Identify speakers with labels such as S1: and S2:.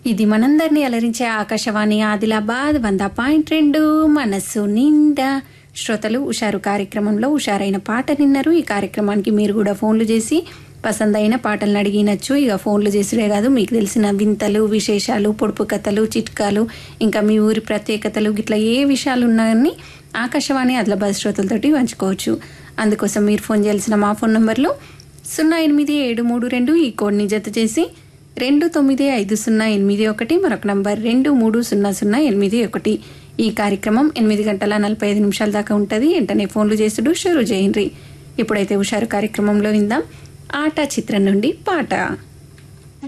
S1: ఇది మనందరినీ అలరించే ఆకాశవాణి ఆదిలాబాద్ వంద పాయింట్ రెండు మనస్సు నిండా శ్రోతలు ఉషారు కార్యక్రమంలో ఉషారైన పాట నిన్నారు ఈ కార్యక్రమానికి మీరు కూడా ఫోన్లు చేసి పసందైన పాటలను అడిగినచ్చు ఇక ఫోన్లు చేసుడే కాదు మీకు తెలిసిన వింతలు విశేషాలు పొడుపు కథలు చిట్కాలు ఇంకా మీ ఊరి ప్రత్యేకతలు ఇట్లా ఏ విషయాలు ఉన్నాయని ఆకాశవాణి ఆదిలాబాద్ శ్రోతలతోటి పంచుకోవచ్చు అందుకోసం మీరు ఫోన్ చేయాల్సిన మా ఫోన్ నంబర్లు సున్నా ఎనిమిది ఏడు మూడు రెండు ఈ కోడ్ని జత చేసి రెండు తొమ్మిది ఐదు సున్నా ఎనిమిది ఒకటి మరొక నంబర్ రెండు మూడు సున్నా సున్నా ఎనిమిది ఒకటి ఈ కార్యక్రమం ఎనిమిది గంటల నలభై ఐదు నిమిషాల దాకా ఉంటుంది వెంటనే ఫోన్లు చేసుడు షురు చేయండి ఇప్పుడైతే హుషారు కార్యక్రమంలో విందాం ఆట చిత్రం నుండి పాట